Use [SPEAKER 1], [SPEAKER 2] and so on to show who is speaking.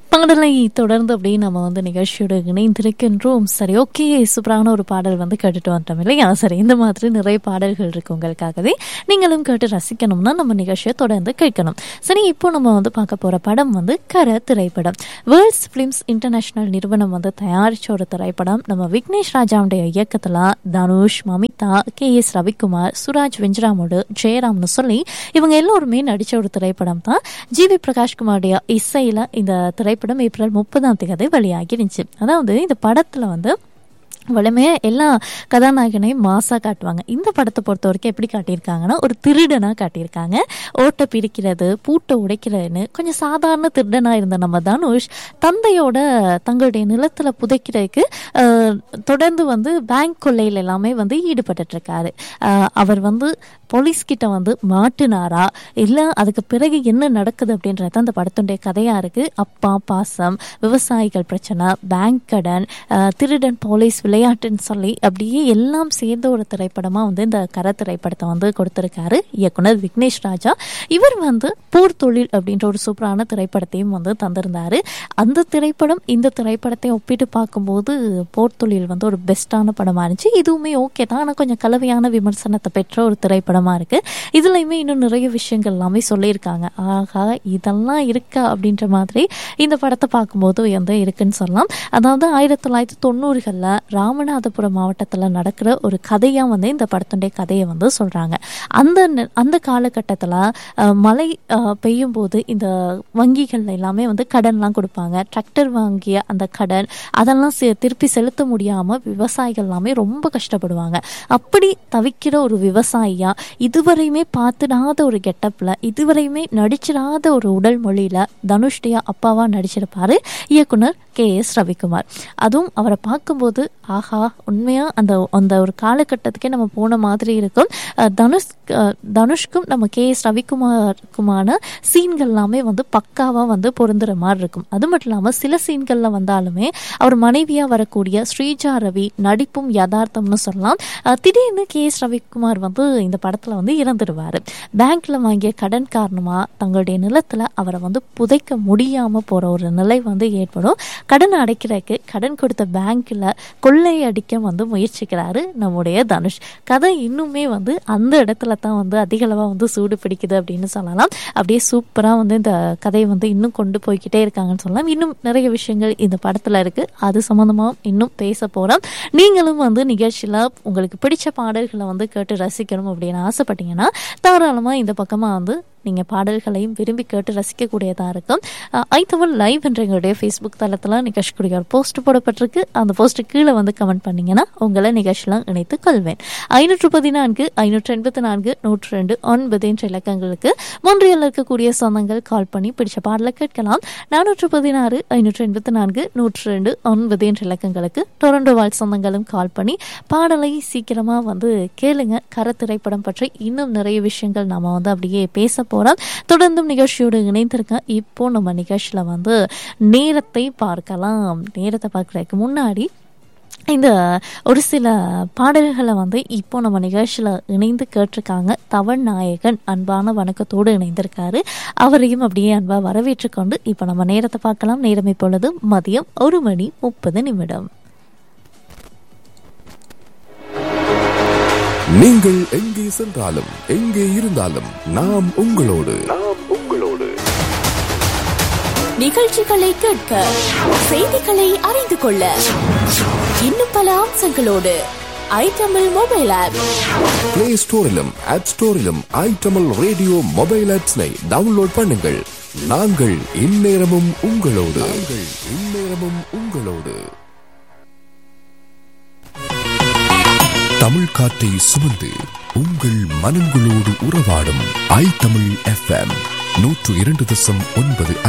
[SPEAKER 1] பாடலை தொடர்ந்து அப்படியே நம்ம வந்து நிகழ்ச்சியோடு இணைந்திருக்கின்றோம் சரி ஓகே சூப்பரான ஒரு பாடல் வந்து கேட்டுட்டு வந்துட்டோம் இல்லையா சரி இந்த மாதிரி நிறைய பாடல்கள் இருக்கு உங்களுக்காகவே நீங்களும் கேட்டு ரசிக்கணும்னா நம்ம நிகழ்ச்சியை தொடர்ந்து கேட்கணும் சரி இப்போ நம்ம வந்து பார்க்க போற படம் வந்து கர திரைப்படம் வேர்ல்ட்ஸ் ஃபிலிம்ஸ் இன்டர்நேஷனல் நிறுவனம் வந்து தயாரிச்ச ஒரு திரைப்படம் நம்ம விக்னேஷ் ராஜாவுடைய இயக்கத்துல தனுஷ் மமிதா கே எஸ் ரவிக்குமார் சுராஜ் வெஞ்சராமோடு ஜெயராம்னு சொல்லி இவங்க எல்லோருமே நடிச்ச ஒரு திரைப்படம் தான் ஜி வி பிரகாஷ்குமாருடைய இசையில இந்த திரைப்படம் ஏப்ரல் முப்பதாம் தேதி வெளியாகி இருந்துச்சு அதாவது இந்த படத்துல வந்து வலிமையா எல்லா கதாநாயகனையும் மாசா காட்டுவாங்க இந்த படத்தை பொறுத்த வரைக்கும் எப்படி காட்டியிருக்காங்கன்னா ஒரு திருடனா காட்டியிருக்காங்க ஓட்டை பிரிக்கிறது பூட்டை உடைக்கிறதுன்னு கொஞ்சம் சாதாரண திருடனா இருந்த நம்ம தனுஷ் தந்தையோட தங்களுடைய நிலத்துல புதைக்கிறதுக்கு ஆஹ், தொடர்ந்து வந்து பேங்க் கொள்ளையில் எல்லாமே வந்து ஈடுபட்டு இருக்காரு ஆஹ், அவர் வந்து போலீஸ் கிட்ட வந்து மாட்டுனாரா இல்லை அதுக்கு பிறகு என்ன நடக்குது அப்படின்றது தான் அந்த படத்துடைய கதையா இருக்கு அப்பா பாசம் விவசாயிகள் பிரச்சனை பேங்க் கடன் ஆஹ், திருடன் போலீஸ் விளையாட்டுன்னு சொல்லி அப்படியே எல்லாம் சேர்ந்த ஒரு திரைப்படமா வந்து இந்த கர திரைப்படத்தை வந்து கொடுத்திருக்காரு இயக்குனர் விக்னேஷ் ராஜா இவர் வந்து போர் தொழில் அப்படின்ற ஒரு சூப்பரான திரைப்படத்தையும் வந்து தந்திருந்தாரு அந்த திரைப்படம் இந்த திரைப்படத்தை ஒப்பிட்டு பார்க்கும்போது போர் தொழில் வந்து ஒரு பெஸ்ட்டான படமா இருந்துச்சு இதுவுமே ஓகே தான் ஆனால் கொஞ்சம் கலவையான விமர்சனத்தை பெற்ற ஒரு திரைப்படமா இருக்கு இதுலயுமே இன்னும் நிறைய விஷயங்கள் எல்லாமே சொல்லியிருக்காங்க ஆகா இதெல்லாம் இருக்கா அப்படின்ற மாதிரி இந்த படத்தை பார்க்கும்போது வந்து இருக்குன்னு சொல்லலாம் அதாவது ஆயிரத்தி தொள்ளாயிரத்தி தொண்ணூறுகளில் ராமநாதபுரம் மாவட்டத்தில் நடக்கிற ஒரு கதையா வந்து இந்த படத்துடைய கதையை வந்து சொல்றாங்க அந்த நெ- அந்த காலகட்டத்தில் மழை அஹ், பெய்யும் போது இந்த வங்கிகள்ல எல்லாமே வந்து கடன்லாம் கொடுப்பாங்க டிராக்டர் வாங்கிய அந்த கடன் அதெல்லாம் செ- திருப்பி செலுத்த முடியாம விவசாயிகள் எல்லாமே ரொம்ப கஷ்டப்படுவாங்க அப்படி தவிக்கிற ஒரு விவசாயியா இதுவரையுமே பார்த்துடாத ஒரு கெட்டப்ல இதுவரையுமே நடிச்சிடாத ஒரு உடல் மொழியில தனுஷ்டைய அப்பாவா நடிச்சிருப்பாரு இயக்குனர் கே எஸ் ரவிக்குமார் அதுவும் அவரை பார்க்கும்போது ஆஹா உண்மையா அந்த அந்த ஒரு காலகட்டத்துக்கே நம்ம போன மாதிரி இருக்கும் அஹ் தனுஷ் அஹ் தனுஷ்க்கும் நம்ம கே எஸ் ரவிக்குமாருக்குமான சீன்கள் எல்லாமே வந்து பக்காவா வந்து பொருந்துற மாதிரி இருக்கும் அது மட்டும் இல்லாம சில சீன்கள்ல வந்தாலுமே அவர் மனைவியா வரக்கூடிய ஸ்ரீஜா ரவி நடிப்பும் யதார்த்தம்னு சொல்லலாம் அஹ் திடீர்னு கே எஸ் ரவிக்குமார் வந்து இந்த படத்துல வந்து இறந்துடுவாரு பேங்க்ல வாங்கிய கடன் காரணமா தங்களுடைய நிலத்துல அவரை வந்து புதைக்க முடியாம போற ஒரு நிலை வந்து ஏற்படும் கடன் அடைக்கிறதுக்கு கடன் கொடுத்த பேங்க்ல கொள்ளை அடிக்க வந்து முயற்சிக்கிறாரு நம்முடைய தனுஷ் கதை இன்னுமே வந்து அந்த இடத்துல தான் வந்து அதிக அளவா வந்து சூடு பிடிக்குது அப்படின்னு சொல்லலாம் அப்படியே சூப்பரா வந்து இந்த கதையை வந்து இன்னும் கொண்டு போய்க்கிட்டே இருக்காங்கன்னு சொல்லலாம் இன்னும் நிறைய விஷயங்கள் இந்த படத்துல இருக்கு அது சம்பந்தமா இன்னும் பேச போறோம் நீங்களும் வந்து நிகழ்ச்சியில உங்களுக்கு பிடிச்ச பாடல்களை வந்து கேட்டு ரசிக்கணும் அப்படின்னு ஆசைப்பட்டீங்கன்னா தாராளமா இந்த பக்கமா வந்து நீங்கள் பாடல்களையும் விரும்பி கேட்டு ரசிக்கக்கூடியதாக இருக்கும் அஹ் ஐத்தமிழ் லைவ் என்ற எங்களுடைய ஃபேஸ்புக் தளத்தில் நிகழ்ச்சிக்குரிய ஒரு போஸ்ட் போடப்பட்டிருக்கு அந்த போஸ்ட் கீழே வந்து கமெண்ட் பண்ணீங்கன்னா உங்களை நிகழ்ச்சியில் இணைத்து கொள்வேன் ஐநூற்று பதினான்கு ஐநூற்று எண்பத்தி நான்கு நூற்று ரெண்டு ஒன்பது என்ற இலக்கங்களுக்கு மூன்றில் இருக்கக்கூடிய சொந்தங்கள் கால் பண்ணி பிடிச்ச பாடலை கேட்கலாம் நானூற்று பதினாறு ஐநூற்று எண்பத்தி நான்கு நூற்று ரெண்டு ஒன்பது என்ற இலக்கங்களுக்கு டொரண்டோ வாழ் சொந்தங்களும் கால் பண்ணி பாடலை சீக்கிரமாக வந்து கேளுங்க கர திரைப்படம் பற்றி இன்னும் நிறைய விஷயங்கள் நாம வந்து அப்படியே பேச போறோம் தொடர்ந்தும் நிகழ்ச்சியோடு இணைந்திருக்கேன் இப்போ நம்ம நிகழ்ச்சியில வந்து நேரத்தை பார்க்கலாம் நேரத்தை பார்க்கறதுக்கு முன்னாடி இந்த ஒரு சில பாடல்களை வந்து இப்போ நம்ம நிகழ்ச்சியில் இணைந்து கேட்டிருக்காங்க தவன் நாயகன் அன்பான வணக்கத்தோடு இணைந்திருக்காரு அவரையும் அப்படியே அன்பா வரவேற்றுக்கொண்டு இப்போ நம்ம நேரத்தை பார்க்கலாம் நேரம் இப்பொழுது மதியம் ஒரு மணி முப்பது நிமிடம்
[SPEAKER 2] நீங்கள் எங்கே சென்றாலும் எங்கே இருந்தாலும் நாம் உங்களோடு நாம் உங்களோடு
[SPEAKER 3] நிகழ்ச்சிகளை கேட்க செய்திகளை அறிந்து கொள்ள இன்னும் பல அம்சங்களோடு I Tamil mobile app
[SPEAKER 2] play ஸ்டோரிலும் ஆப் ஸ்டோரிலும் ஐ தமிழ் ரேடியோ மொபைல் ஆப்ஸ்னை டவுன்லோட் பண்ணுங்கள் நாங்கள் இந்நேரமும் உங்களோடு நாங்கள் இந்நேரமும் உங்களோடு தமிழ் காற்றை சுமந்து உங்கள் மனங்களோடு உறவாடும் ஐ தமிழ் எஃப்எம் நூற்று இரண்டு தசம் ஒன்பது